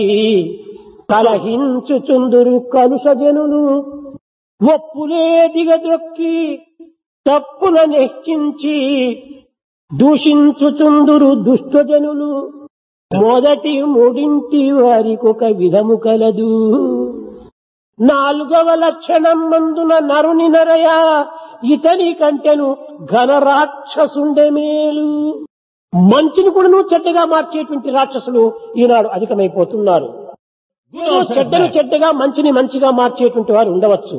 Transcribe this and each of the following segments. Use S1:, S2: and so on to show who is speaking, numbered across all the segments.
S1: కలహించుచుందురు కలుషజనులు ఒప్పులే దిగదొక్కి తప్పుల నెచ్చించి దూషించుచుందురు దుష్టజనులు మొదటి మూడింటి వారికొక విధము కలదు నాలుగవ లక్షణం మందున నరుని నరయ ఇతని కంటెను ఘన రాక్షసుండే మేలు మంచిని కూడాను చెడ్డగా మార్చేటువంటి రాక్షసులు ఈనాడు అధికమైపోతున్నారు చెడ్డను చెడ్డగా మంచిని మంచిగా మార్చేటువంటి వారు ఉండవచ్చు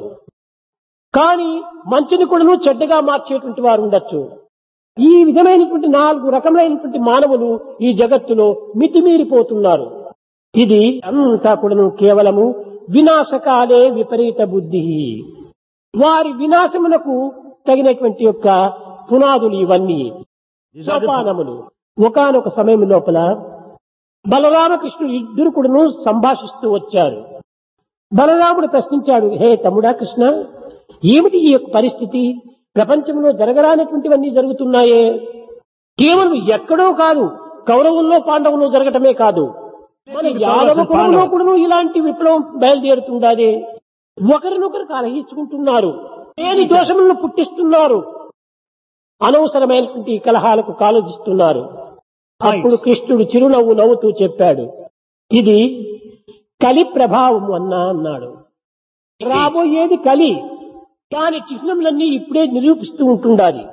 S1: కానీ మంచిని కూడాను చెడ్డగా మార్చేటువంటి వారు ఉండొచ్చు ఈ విధమైనటువంటి నాలుగు రకములైనటువంటి మానవులు ఈ జగత్తులో మితిమీరిపోతున్నారు ఇది అంతా కూడాను కేవలము వినాశకాలే విపరీత బుద్ధి వారి వినాశములకు తగినటువంటి యొక్క పునాదులు ఇవన్నీ సోపానములు ఒకనొక సమయం లోపల బలరామకృష్ణుడు ఇద్దరు కూడాను సంభాషిస్తూ వచ్చారు బలరాముడు ప్రశ్నించాడు హే తమ్ముడా కృష్ణ ఏమిటి ఈ యొక్క పరిస్థితి ప్రపంచంలో జరగరానటువంటివన్నీ జరుగుతున్నాయే కేవలం ఎక్కడో కాదు కౌరవుల్లో పాండవుల్లో జరగటమే కాదు మన యాదవ కులంలో కూడా ఇలాంటి విప్లవం బయలుదేరుతుండాలి ఒకరినొకరు కలహించుకుంటున్నారు లేని దోషములను పుట్టిస్తున్నారు అనవసరమైనటువంటి కలహాలకు కాలోచిస్తున్నారు అప్పుడు కృష్ణుడు చిరునవ్వు నవ్వుతూ చెప్పాడు ఇది కలి ప్రభావం అన్నా అన్నాడు రాబోయేది కలి దాని చిహ్నములన్నీ ఇప్పుడే నిరూపిస్తూ ఉంటుండాలి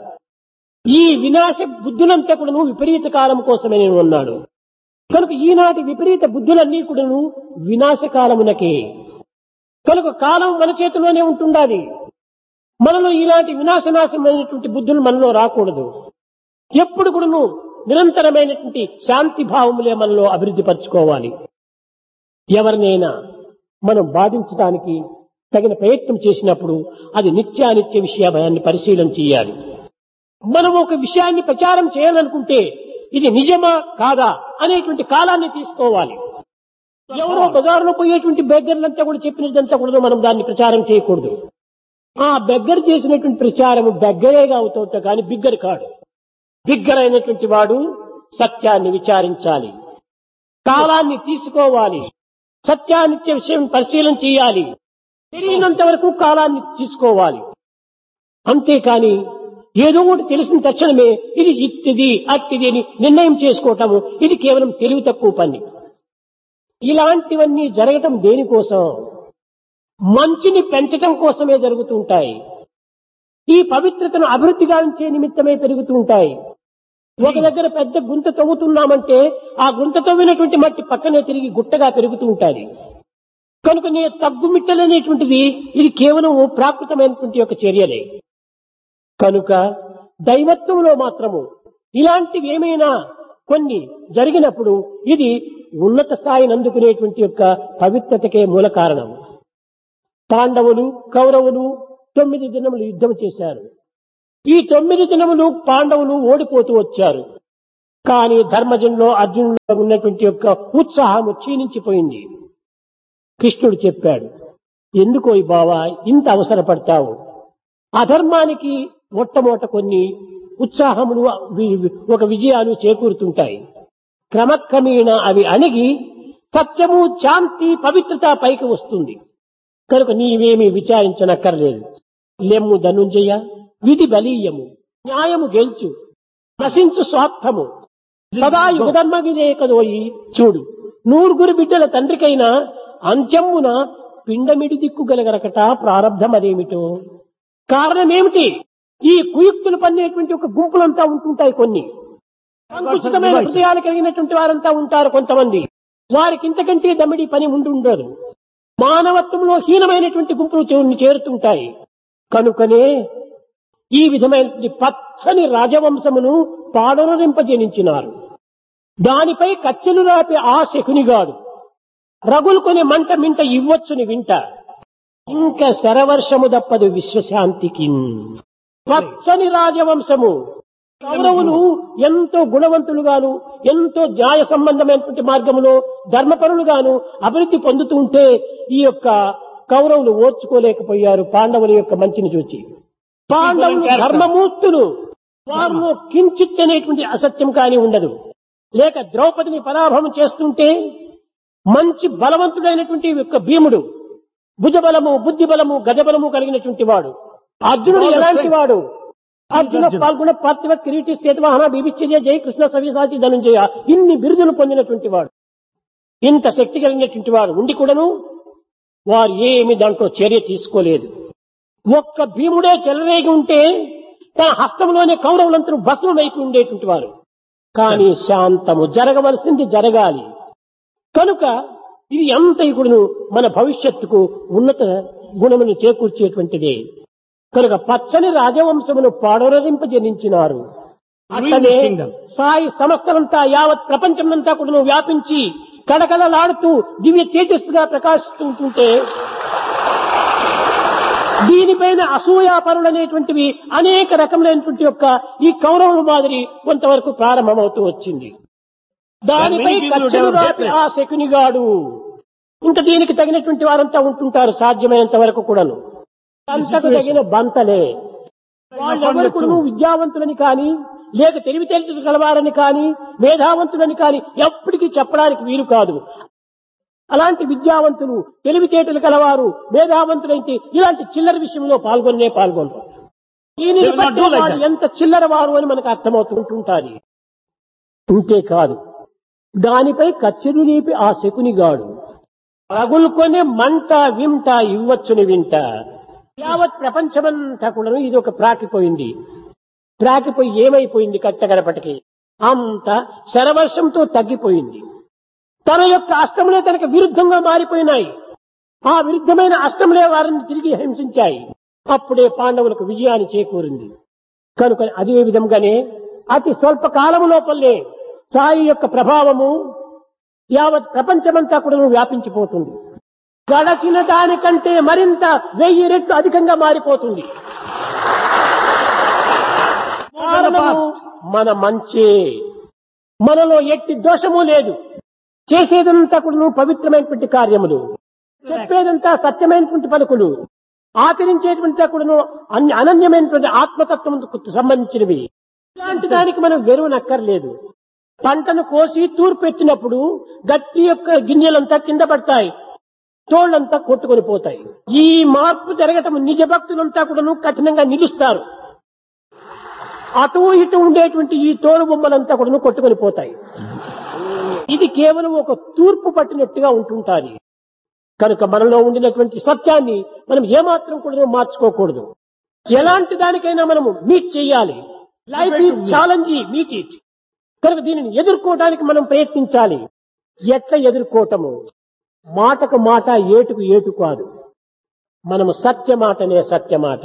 S1: ఈ వినాశ బుద్ధులంతా కూడాను విపరీత కాలం కోసమే నేను అన్నాడు కనుక ఈనాటి విపరీత బుద్ధులన్నీ కూడాను వినాశ కాలమునకే కనుక కాలం మన చేతిలోనే ఉంటుండాలి మనలో ఇలాంటి వినాశనాశమైనటువంటి బుద్ధులు మనలో రాకూడదు ఎప్పుడు కూడాను నిరంతరమైనటువంటి శాంతి భావములే మనలో అభివృద్ధి పరచుకోవాలి ఎవరినైనా మనం బాధించడానికి తగిన ప్రయత్నం చేసినప్పుడు అది నిత్యానిత్య విషయాన్ని పరిశీలన చేయాలి మనం ఒక విషయాన్ని ప్రచారం చేయాలనుకుంటే ఇది నిజమా కాదా అనేటువంటి కాలాన్ని తీసుకోవాలి ఎవరో బజారులో పోయేటువంటి బెగ్గర్లంతా కూడా చెప్పినదంతా కూడా మనం దాన్ని ప్రచారం చేయకూడదు ఆ బెగ్గర్ చేసినటువంటి ప్రచారం బెగ్గరేగా అవుతుంది కానీ బిగ్గర్ కాడు బిగ్గర్ అయినటువంటి వాడు సత్యాన్ని విచారించాలి కాలాన్ని తీసుకోవాలి సత్యానిత్య విషయం పరిశీలన చేయాలి తెలియనంత వరకు కాలాన్ని తీసుకోవాలి అంతేకాని ఏదో ఒకటి తెలిసిన తక్షణమే ఇది ఇట్టిది అట్టిది అని నిర్ణయం చేసుకోవటము ఇది కేవలం తెలివి తక్కువ పని ఇలాంటివన్నీ జరగటం దేనికోసం మంచిని పెంచటం కోసమే జరుగుతుంటాయి ఈ పవిత్రతను అభివృద్ధి గావించే నిమిత్తమే పెరుగుతూ ఉంటాయి ఒక దగ్గర పెద్ద గుంత తవ్వుతున్నామంటే ఆ గుంత తవ్వినటువంటి మట్టి పక్కనే తిరిగి గుట్టగా పెరుగుతూ ఉంటుంది కనుక నే తగ్గుమిట్టలనేటువంటిది ఇది కేవలం ప్రాకృతమైనటువంటి యొక్క చర్యలే కనుక దైవత్వంలో మాత్రము ఇలాంటివి ఏమైనా కొన్ని జరిగినప్పుడు ఇది ఉన్నత స్థాయిని అందుకునేటువంటి యొక్క పవిత్రతకే మూల కారణం పాండవులు కౌరవులు తొమ్మిది దినములు యుద్ధం చేశారు ఈ తొమ్మిది దినములు పాండవులు ఓడిపోతూ వచ్చారు కానీ ధర్మజంలో అర్జునులో ఉన్నటువంటి యొక్క ఉత్సాహము క్షీణించిపోయింది కృష్ణుడు చెప్పాడు ఎందుకో ఈ బావా ఇంత అవసరపడతావు అధర్మానికి మొట్టమొదట కొన్ని ఉత్సాహములు వి- ఒక విజయాలు చేకూరుతుంటాయి క్రమక్రమేణా అవి అణిగి సత్యము శాంతి పవిత్రత పైకి వస్తుంది కనుక నీవేమీ విచారించనక్కర్లేదు లెమ్ము ధనుంజయ విధి బలీయము న్యాయము గెలుచు నశించు స్వార్థము సదా యుగధర్మగిదే కదోయి చూడు నూరుగురు బిడ్డల తండ్రికైనా అంత్యమున పిండమిడి దిక్కుగలగరకట ప్రారంధం అదేమిటో కారణమేమిటి ఈ కుయుక్తులు పన్నేటువంటి ఒక గుంపులంతా ఉంటుంటాయి కొన్ని సంకుచితమైన హృదయాలు కలిగినటువంటి వారంతా ఉంటారు కొంతమంది వారికి ఇంతకంటే దమిడి పని ఉండి ఉండదు మానవత్వంలో హీనమైనటువంటి గుంపులు చే- చేరుతుంటాయి కనుకనే ఈ విధమైనటువంటి పచ్చని రాజవంశమును పాడనరింపజనించినారు దానిపై కచ్చెలు రాపే ఆ శకునిగాడు రగులుకొని మంట మింట ఇవ్వచ్చుని వింట ఇంకా శరవర్షము దప్పదు విశ్వశాంతికి పచ్చని రాజవంశము కౌరవులు ఎంతో గుణవంతులుగాను ఎంతో న్యాయ సంబంధమైనటువంటి మార్గములో ధర్మపరులుగాను అభివృద్ధి పొందుతూ ఉంటే ఈ యొక్క కౌరవులు ఓర్చుకోలేకపోయారు పాండవుల యొక్క మంచిని చూచి పాండవులు ధర్మమూర్తులు వారిలో కించిత్ అనేటువంటి అసత్యం కానీ ఉండదు లేక ద్రౌపదిని పరాభవం చేస్తుంటే మంచి బలవంతుడైనటువంటి యొక్క భీముడు భుజబలము బుద్ధి బలము గజబలము కలిగినటువంటి వాడు అర్జునుడు ఎలాంటి వాడు అర్జున పాల్గొన్న పార్థివ కిరీటి స్థితవాహన బీభిచ్చర్య జయ కృష్ణ సవ్యసాచి ధనుంజయ ఇన్ని బిరుదులు పొందినటువంటి వాడు ఇంత శక్తి కలిగినటువంటి వాడు ఉండి కూడాను వారు ఏమి దాంట్లో చర్య తీసుకోలేదు ఒక్క భీముడే చెలరేగి ఉంటే తన హస్తంలోనే కౌరవులంతరూ భస్మం వైపు ఉండేటువంటి వారు కానీ శాంతము జరగవలసింది జరగాలి కనుక ఇది అంత ఇప్పుడు మన భవిష్యత్తుకు ఉన్నత గుణమును చేకూర్చేటువంటిదే కనుక పచ్చని రాజవంశమును పాడోరరింపజనించినారు అట్లనే
S2: kingdom.
S1: సాయి సంస్థలంతా యావత్ ప్రపంచమంతా కూడా వ్యాపించి కడకడలాడుతూ దివ్య తేజస్సుగా ప్రకాశిస్తూ ఉంటుంటే దీనిపైన అసూయాపరులు అనేటువంటివి అనేక రకములైనటువంటి యొక్క ఈ కౌరవుల మాదిరి కొంతవరకు ప్రారంభమవుతూ వచ్చింది దానిపై
S2: Many people
S1: కచ్చలు
S2: would have
S1: రాపి
S2: hatred.
S1: ఆ శకునిగాడు ఇంకా దీనికి తగినటువంటి వారంతా ఉంటుంటారు సాధ్యమైనంత వరకు కూడాను అంతకు తగిన బంతలే వాళ్ళెవరు కూడా విద్యావంతులని కానీ లేక తెలివితేటలు కలవారని కానీ మేధావంతులని కానీ ఎప్పటికీ చెప్పడానికి వీలు కాదు అలాంటి విద్యావంతులు తెలివితేటలు కలవారు మేధావంతులైతే ఇలాంటి చిల్లర విషయంలో పాల్గొనే పాల్గొనరు దీనిని
S2: They will not
S1: బట్టి
S2: do like
S1: వాడు
S2: that.
S1: ఎంత చిల్లర వారు అని మనకు అర్థమవుతుంటుంటారు ఇంతే కాదు దానిపై కచ్చెరు లేపి ఆ శకునిగాడు రగులుకొనే మంట వింట ఇవ్వచ్చుని వింట యావత్ ప్రపంచమంతా కూడా ఇది ఒక ప్రాకిపోయింది ప్రాకిపోయి ఏమైపోయింది కట్టగడపటికి అంత శరవర్షంతో తగ్గిపోయింది తన యొక్క అష్టములే తనకు విరుద్ధంగా మారిపోయినాయి ఆ విరుద్ధమైన అష్టములే వారిని తిరిగి హింసించాయి అప్పుడే పాండవులకు విజయాన్ని చేకూరింది కనుక అదే విధంగానే అతి స్వల్ప కాలము లోపలే సాయి యొక్క ప్రభావము యావత్ ప్రపంచమంతా కూడా వ్యాపించిపోతుంది గడచిన దానికంటే మరింత వెయ్యి రెట్లు అధికంగా మారిపోతుంది కారణము మన మంచే మనలో ఎట్టి దోషము లేదు చేసేదంతా కూడా పవిత్రమైనటువంటి కార్యములు చెప్పేదంతా సత్యమైనటువంటి పలుకులు ఆచరించేటువంటి కూడాను అన్య అనన్యమైనటువంటి ఆత్మతత్వంకు సంబంధించినవి ఇలాంటి దానికి మనం వెరువనక్కర్లేదు పంటను కోసి తూర్పు ఎత్తినప్పుడు గట్టి యొక్క గింజలంతా కింద పడతాయి తోళ్లంతా కొట్టుకొని పోతాయి ఈ మార్పు జరగటం నిజ భక్తులంతా కూడాను కఠినంగా నిలుస్తారు అటు ఇటు ఉండేటువంటి ఈ తోలు బొమ్మలంతా కూడాను కొట్టుకొని పోతాయి ఇది కేవలం ఒక తూర్పు పట్టినట్టుగా ఉంటుంటాది కనుక మనలో ఉండినటువంటి సత్యాన్ని మనం ఏమాత్రం కూడా మార్చుకోకూడదు ఎలాంటి దానికైనా మనము మీట్ చేయాలి life is challenge meet it కనుక దీనిని ఎదుర్కోవడానికి మనం ప్రయత్నించాలి ఎట్లా ఎదుర్కోవటము మాటకు మాట ఏటుకు ఏటు కాదు మనము సత్య మాటనే సత్య మాట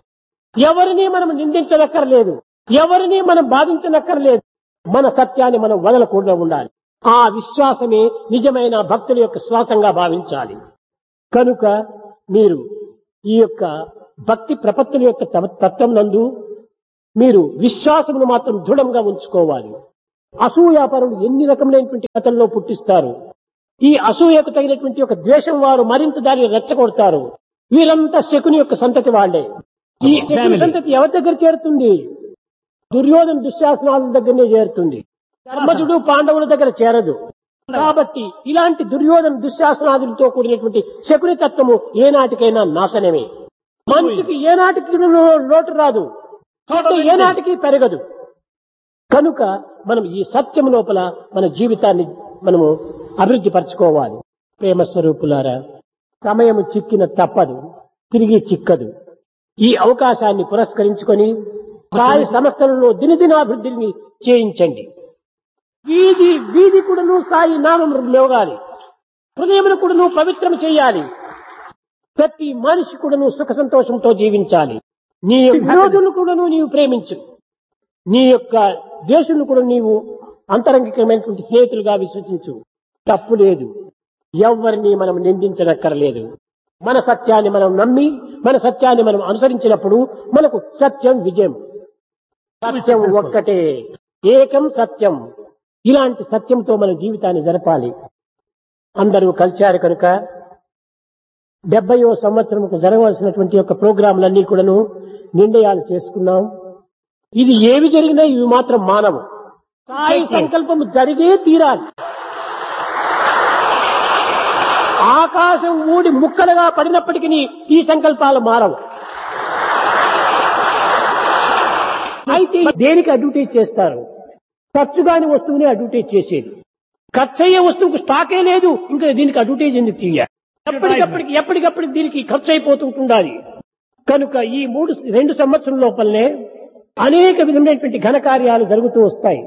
S1: ఎవరిని మనం నిందించనక్కర్లేదు ఎవరిని మనం బాధించనక్కర్లేదు మన సత్యాన్ని మనం వదలకుండా ఉండాలి ఆ విశ్వాసమే నిజమైన భక్తుల యొక్క శ్వాసంగా భావించాలి కనుక మీరు ఈ యొక్క భక్తి ప్రపత్తుల యొక్క తవ- తత్వం నందు మీరు విశ్వాసమును మాత్రం దృఢంగా ఉంచుకోవాలి అసూయాపరులు ఎన్ని రకములైనటువంటి కథల్లో పుట్టిస్తారు ఈ అసూయకు తగినటువంటి ఒక ద్వేషం వారు మరింత దాన్ని రెచ్చగొడతారు వీరంతా శకుని యొక్క సంతతి వాళ్లే ఈ శకుని
S2: Family.
S1: సంతతి ఎవరి దగ్గర చేరుతుంది దుర్యోధన దుశ్శాసనాల దగ్గరనే చేరుతుంది ధర్మజుడు పాండవుల దగ్గర చేరదు కాబట్టి ఇలాంటి దుర్యోధన దుశ్శాసనాదులతో కూడినటువంటి శకుని తత్వము ఏనాటికైనా నాశనమే మనిషికి ఏనాటికి లోటు రాదు చెడ్డ ఏనాటికి పెరగదు కనుక మనం ఈ సత్యం లోపల మన జీవితాన్ని మనము అభివృద్ధి పరచుకోవాలి ప్రేమ స్వరూపులారా సమయం చిక్కిన తప్పదు తిరిగి చిక్కదు ఈ అవకాశాన్ని పురస్కరించుకొని సాయి సంస్థలలో దినదినాభివృద్ధిని చేయించండి వీధి వీధి కూడాను సాయి నామం లేవగాలి హృదయమును కూడాను పవిత్రం చేయాలి ప్రతి మనిషి కూడాను సుఖ సంతోషంతో జీవించాలి నీ యొక్క విరోధులను కూడాను నీవు ప్రేమించు నీ యొక్క దేశులను కూడా నీవు అంతరంగికమైనటువంటి స్నేహితులుగా విశ్వసించు తప్పు లేదు ఎవరిని మనం నిందించనక్కర్లేదు మన సత్యాన్ని మనం నమ్మి మన సత్యాన్ని మనం అనుసరించినప్పుడు మనకు సత్యం విజయం సత్యం ఒక్కటే ఏకం సత్యం ఇలాంటి సత్యంతో మన జీవితాన్ని జరపాలి అందరూ కలిశారు కనుక డెబ్బయో సంవత్సరంకు జరగవలసినటువంటి యొక్క ప్రోగ్రాంలన్నీ కూడాను నిర్ణయాలు చేసుకున్నాం ఇది ఏవి జరిగినా ఇవి మాత్రం మానవు సాయి సంకల్పం జరిగే తీరాలి ఆకాశం ఊడి ముక్కలుగా పడినప్పటికీ ఈ సంకల్పాలు మారవు అయితే దేనికి అడ్వర్టైజ్ చేస్తారు ఖర్చు కాని వస్తువుని అడ్వర్టైజ్ చేసేది ఖర్చు అయ్యే వస్తువుకు స్టాకే లేదు ఇంకా దీనికి అడ్వర్టైజ్ ఎందుకు చేయాలి ఎప్పటికప్పటికి ఎప్పటికప్పటికి దీనికి ఖర్చు అయిపోతుంటుండాలి కనుక ఈ మూడు రెండు సంవత్సరం లోపలనే అనేక విధమైనటువంటి ఘనకార్యాలు జరుగుతూ వస్తాయి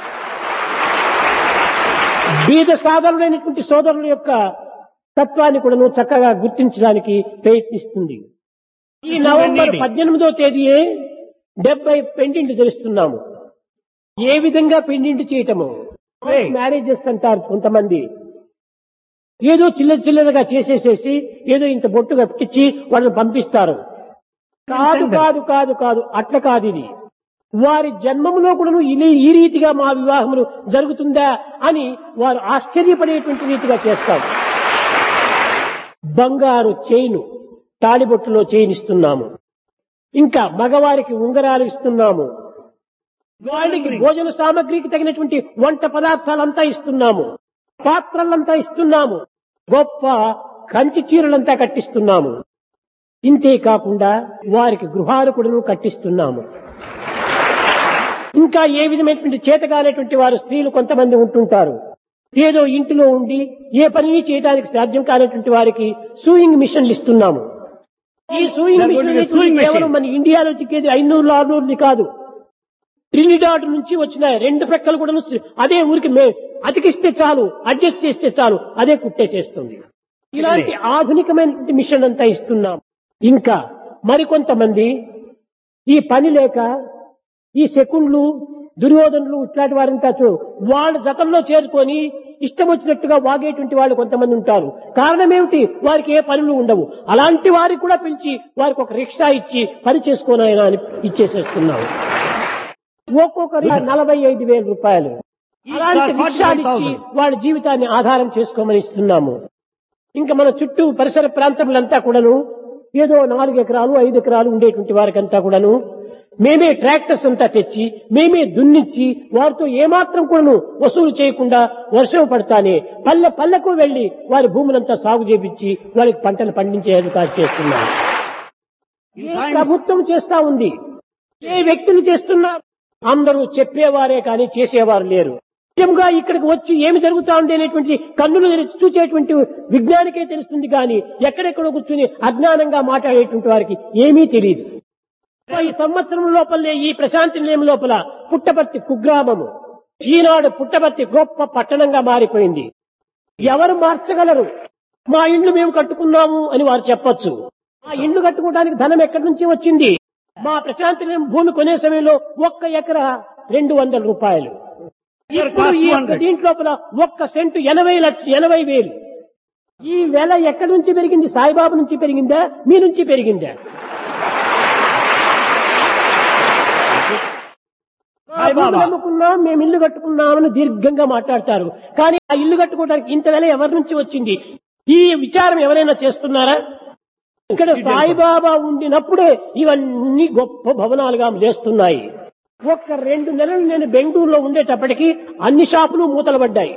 S1: బీద సాధనులైనటువంటి సోదరుల యొక్క తత్వాన్ని కూడా నువ్వు చక్కగా గుర్తించడానికి ప్రయత్నిస్తుంది ఈ నవంబర్ పద్దెనిమిదో తేదీయే డెబ్బై పెండింట్ తెలుస్తున్నాము ఏ విధంగా పెండింట్ చేయటము మ్యారేజెస్ అంటారు కొంతమంది ఏదో చిల్లర చిల్లరగా చేసేసేసి ఏదో ఇంత బొట్టు కప్పించి వాళ్ళని పంపిస్తారు కాదు కాదు కాదు కాదు అట్ల కాదు ఇది వారి జన్మములో కూడా ఇలా ఈ రీతిగా మా వివాహములు జరుగుతుందా అని వారు ఆశ్చర్యపడేటువంటి రీతిగా చేస్తారు బంగారు చైను తాళిబొట్టులో చైన్ ఇస్తున్నాము ఇంకా మగవారికి ఉంగరాలు ఇస్తున్నాము వాళ్ళకి భోజన సామగ్రికి తగినటువంటి వంట పదార్థాలంతా ఇస్తున్నాము పాత్రలంతా ఇస్తున్నాము గొప్ప కంచి చీరలంతా కట్టిస్తున్నాము ఇంతే కాకుండా వారికి గృహాలు కూడా కట్టిస్తున్నాము ఇంకా ఏ విధమైనటువంటి చేతగానేటువంటి వారు స్త్రీలు కొంతమంది ఉంటుంటారు ఏదో ఇంటిలో ఉండి ఏ పని చేయడానికి సాధ్యం కానటువంటి వారికి సూయింగ్ మిషన్లు ఇస్తున్నాము ఈ sewing
S2: They're going to
S1: machine
S2: get sewing
S1: కేవలం
S2: machines.
S1: మన ఇండియాలో చిక్కేది ఐనూరు ఆరునూరుది కాదు ట్రినిడాడ్ నుంచి వచ్చిన రెండు ప్రక్కలు కూడా అదే ఊరికి మే అతికిస్తే చాలు అడ్జస్ట్ చేస్తే చాలు అదే కుట్టేసేస్తుంది ఇలాంటి ఆధునికమైనటువంటి మిషన్ అంతా ఇస్తున్నాం ఇంకా మరికొంతమంది ఈ పని లేక ఈ శకుండ్లు దుర్యోధనులు ఇట్లాంటి వారంతా చూ వాళ్ళ జతంలో చేరుకొని ఇష్టం వచ్చినట్టుగా వాగేటువంటి వాళ్ళు కొంతమంది ఉంటారు కారణం ఏమిటి వారికి ఏ పనులు ఉండవు అలాంటి వారికి కూడా పిలిచి వారికి ఒక రిక్షా ఇచ్చి పని చేసుకోనైనా అని ఇచ్చేసేస్తున్నాము ఒక్కొక్కరి నలభై ఐదు వేల రూపాయలు అలాంటి రిక్షాలు ఇచ్చి వాళ్ళ జీవితాన్ని ఆధారం చేసుకోమని ఇస్తున్నాము ఇంకా మన చుట్టూ పరిసర ప్రాంతములంతా కూడాను ఏదో నాలుగు ఎకరాలు ఐదు ఎకరాలు ఉండేటువంటి వారికంతా కూడాను మేమే ట్రాక్టర్స్ అంతా తెచ్చి మేమే దున్నిచ్చి వారితో ఏమాత్రం కూడాను వసూలు చేయకుండా వర్షం పడతానే పల్లె పల్లెకు వెళ్లి వారి భూములంతా సాగు చేపించి వారికి పంటలు పండించే ఏర్పాటు చేస్తున్నాం ఏ ప్రభుత్వం చేస్తా ఉంది ఏ వ్యక్తులు చేస్తున్నారు అందరూ చెప్పేవారే కానీ చేసేవారు లేరు ముఖ్యంగా ఇక్కడికి వచ్చి ఏమి జరుగుతా ఉంది అనేటువంటి కన్నులు తెరిచి చూసేటువంటి విజ్ఞానికే తెలుస్తుంది కానీ ఎక్కడెక్కడో కూర్చుని అజ్ఞానంగా మాట్లాడేటువంటి వారికి ఏమీ తెలియదు ఈ సంవత్సరం లోపలే ఈ ప్రశాంతి నిలయం లోపల పుట్టపర్తి కుగ్రామము ఈనాడు పుట్టపర్తి గొప్ప పట్టణంగా మారిపోయింది ఎవరు మార్చగలరు మా ఇండ్లు మేము కట్టుకున్నాము అని వారు చెప్పొచ్చు ఆ ఇండ్లు కట్టుకోవడానికి ధనం ఎక్కడి నుంచి వచ్చింది మా ప్రశాంతి నిలయం భూమి కొనే సమయంలో ఒక్క ఎకరా రెండు వందల రూపాయలు ఇప్పుడు ఈ యొక్క దీంట్లోపల ఒక్క సెంటు ఎనభై లక్ష ఎనభై వేలు ఈ వెల ఎక్కడి నుంచి పెరిగింది సాయిబాబు నుంచి పెరిగిందా మీ నుంచి పెరిగిందా ఆ భూమి నమ్ముకున్నాం మేము ఇల్లు కట్టుకున్నామని దీర్ఘంగా మాట్లాడతారు కానీ ఆ ఇల్లు కట్టుకోవడానికి ఇంత వెల ఎవరి నుంచి వచ్చింది ఈ విచారం ఎవరైనా చేస్తున్నారా ఇక్కడ సాయిబాబా ఉండినప్పుడే ఇవన్నీ గొప్ప భవనాలుగా లేస్తున్నాయి ఒక్క రెండు నెలలు నేను బెంగళూరులో ఉండేటప్పటికి అన్ని షాపులు మూతలు పడ్డాయి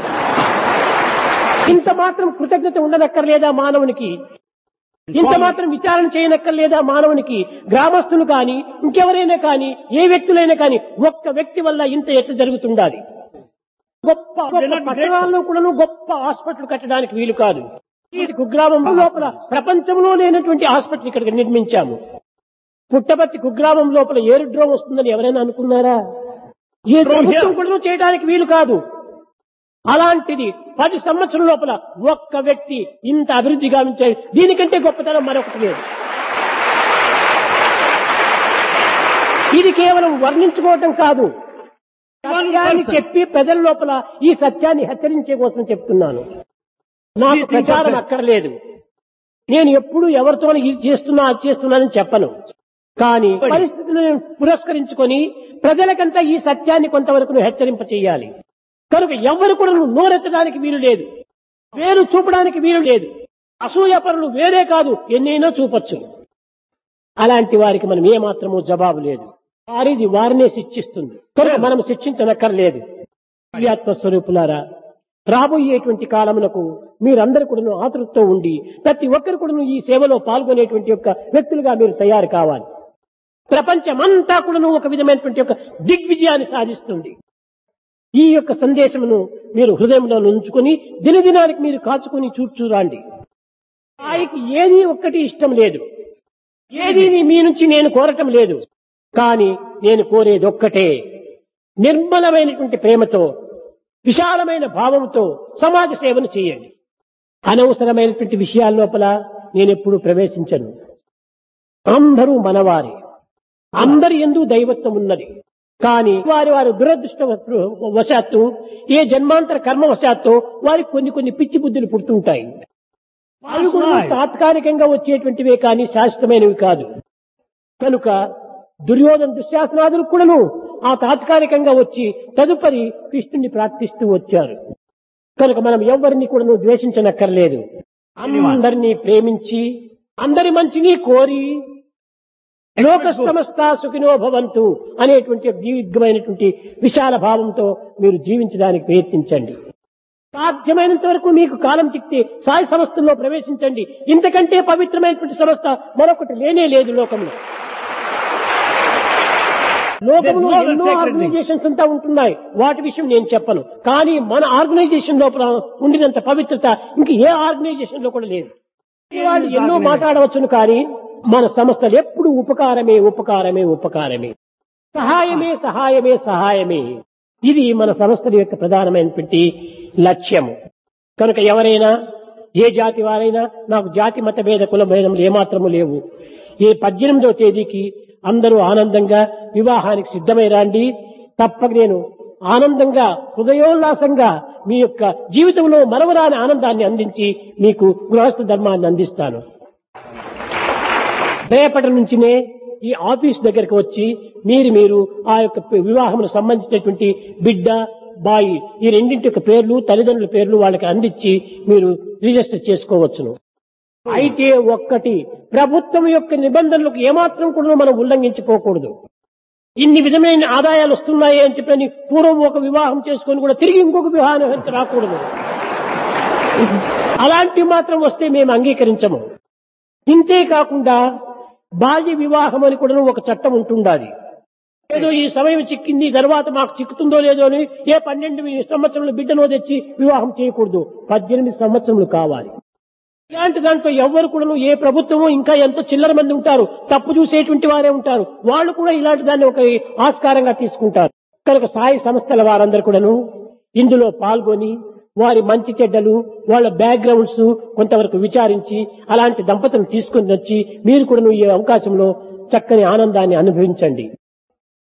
S1: ఇంత మాత్రం కృతజ్ఞత ఉండనక్కర్లేదా మానవునికి ఇంత మాత్రం విచారణ చేయనక్కర్లేదా మానవునికి గ్రామస్తులు కాని ఇంకెవరైనా కాని ఏ వ్యక్తులైనా కాని ఒక్క వ్యక్తి వల్ల ఇంత ఎట్లా జరుగుతుండాలి గొప్ప గొప్ప పట్టణాల్లో కూడాను గొప్ప హాస్పిటల్ కట్టడానికి వీలు కాదు ఈ కుగ్రామం లోపల ప్రపంచంలో లేనటువంటి హాస్పిటల్ ఇక్కడ నిర్మించాము పుట్టపర్తి కుగ్రామం లోపల ఏరుడ్రోమ్ వస్తుందని ఎవరైనా అనుకున్నారా ఏ ప్రభుత్వం కూడా చేయడానికి వీలు కాదు అలాంటిది పది సంవత్సరం లోపల ఒక్క వ్యక్తి ఇంత అభివృద్ధి గావించాడు దీనికంటే గొప్పతనం మరొకటి లేదు ఇది కేవలం వర్ణించుకోవటం కాదు సత్యాన్ని చెప్పి ప్రజల లోపల ఈ సత్యాన్ని హెచ్చరించే కోసం చెప్తున్నాను నాకు ప్రచారం అక్కర్లేదు నేను ఎప్పుడు ఎవరితో ఇది చేస్తున్నా అది చేస్తున్నానని చెప్పను కానీ పరిస్థితులను పురస్కరించుకొని ప్రజలకంతా ఈ సత్యాన్ని కొంతవరకు హెచ్చరింప చేయాలి కనుక ఎవరు కూడా నోరెత్తడానికి వీలు లేదు వేరు చూపడానికి వీలు లేదు అసూయపరులు వేరే కాదు ఎన్నైనా చూపొచ్చు అలాంటి వారికి మనం ఏమాత్రము జవాబు లేదు వారిది వారినే శిక్షిస్తుంది కనుక మనం శిక్షించనక్కర్లేదు ఆత్మస్వరూపులారా రాబోయేటువంటి కాలమునకు మీరందరూ కూడా ఆతృతతో ఉండి ప్రతి ఒక్కరు కూడా ఈ సేవలో పాల్గొనేటువంటి యొక్క వ్యక్తులుగా మీరు తయారు కావాలి ప్రపంచమంతా కూడా ఒక విధమైనటువంటి యొక్క దిగ్విజయాన్ని సాధిస్తుంది ఈ యొక్క సందేశమును మీరు హృదయంలో ఉంచుకొని దినదినానికి మీరు కాచుకొని చూచురాండి ఆయనకి ఏది ఒక్కటి ఇష్టం లేదు ఏది మీ నుంచి నేను కోరటం లేదు కానీ నేను కోరేది ఒక్కటే నిర్మలమైనటువంటి ప్రేమతో విశాలమైన భావంతో సమాజ సేవను చేయండి అనవసరమైనటువంటి విషయాల లోపల నేను ఎప్పుడు ప్రవేశించను అందరూ మనవారే అందరి ఎందు దైవత్వం ఉన్నది కానీ వారి వారి దురదృష్ట వశాత్తు ఏ జన్మాంతర కర్మ వశాత్తు వారికి కొన్ని కొన్ని పిచ్చి బుద్ధులు పుడుతుంటాయి అవి కూడా తాత్కాలికంగా వచ్చేటువంటివే కానీ శాశ్వతమైనవి కాదు కనుక దుర్యోధన దుశ్శాసనాదులు కూడాను ఆ తాత్కాలికంగా వచ్చి తదుపరి కృష్ణుని ప్రార్థిస్తూ వచ్చారు కనుక మనం ఎవరిని కూడా ద్వేషించనక్కర్లేదు అందరినీ ప్రేమించి అందరి మంచిని కోరి లోక సమస్త సుఖినో భవంతు అనేటువంటి దీర్ఘమైనటువంటి విశాల భావంతో మీరు జీవించడానికి ప్రయత్నించండి సాధ్యమైనంత వరకు మీకు కాలం చిక్తే సాయి సంస్థల్లో ప్రవేశించండి ఇంతకంటే పవిత్రమైనటువంటి సంస్థ మరొకటి లేనే లేదు లోకంలో లోకంలో ఎన్నో ఆర్గనైజేషన్స్ అంతా ఉంటున్నాయి వాటి విషయం నేను చెప్పను కానీ మన ఆర్గనైజేషన్ లోపల ఉండినంత పవిత్రత ఇంక ఏ ఆర్గనైజేషన్ లో కూడా లేదు వాళ్ళు ఎన్నో మాట్లాడవచ్చును కానీ మన సంస్థలు ఎప్పుడు ఉపకారమే ఉపకారమే ఉపకారమే సహాయమే సహాయమే సహాయమే ఇది మన సంస్థల యొక్క ప్రధానమైనటువంటి లక్ష్యము కనుక ఎవరైనా ఏ జాతి వారైనా నాకు జాతి మత భేద కుల భేదములు ఏమాత్రము లేవు ఈ పద్దెనిమిదవ తేదీకి అందరూ ఆనందంగా వివాహానికి సిద్ధమై రండి తప్పక నేను ఆనందంగా హృదయోల్లాసంగా మీ యొక్క జీవితంలో మరవరాని ఆనందాన్ని అందించి మీకు గృహస్థ ధర్మాన్ని అందిస్తాను రేపటి నుంచినే ఈ ఆఫీస్ దగ్గరకు వచ్చి మీరు మీరు ఆ యొక్క వివాహమును సంబంధించినటువంటి బిడ్డ బాయి ఈ రెండింటి యొక్క పేర్లు తల్లిదండ్రుల పేర్లు వాళ్ళకి అందించి మీరు రిజిస్టర్ చేసుకోవచ్చును అయితే ఒక్కటి ప్రభుత్వం యొక్క నిబంధనలకు ఏమాత్రం కూడా మనం ఉల్లంఘించుకోకూడదు ఇన్ని విధమైన ఆదాయాలు వస్తున్నాయి అని చెప్పని పూర్వం ఒక వివాహం చేసుకొని కూడా తిరిగి ఇంకొక వివాహం రాకూడదు అలాంటివి మాత్రం వస్తే మేము అంగీకరించము ఇంతే కాకుండా బాల్య వివాహం అని కూడా ఒక చట్టం ఉంటుండాలి ఏదో ఈ సమయం చిక్కింది తర్వాత మాకు చిక్కుతుందో లేదో అని ఏ పన్నెండు సంవత్సరంలో బిడ్డనో తెచ్చి వివాహం చేయకూడదు పద్దెనిమిది సంవత్సరములు కావాలి ఇలాంటి దాంట్లో ఎవరు కూడా ఏ ప్రభుత్వము ఇంకా ఎంతో చిల్లర మంది ఉంటారు తప్పు చూసేటువంటి వారే ఉంటారు వాళ్ళు కూడా ఇలాంటి దాన్ని ఒక ఆస్కారంగా తీసుకుంటారు కనుక సాయి సంస్థల వారందరూ కూడాను ఇందులో పాల్గొని వారి మంచి చెడ్డలు వాళ్ళ బ్యాక్గ్రౌండ్స్ కొంతవరకు విచారించి అలాంటి దంపతులను తీసుకుని వచ్చి మీరు కూడా ఈ అవకాశంలో చక్కని ఆనందాన్ని అనుభవించండి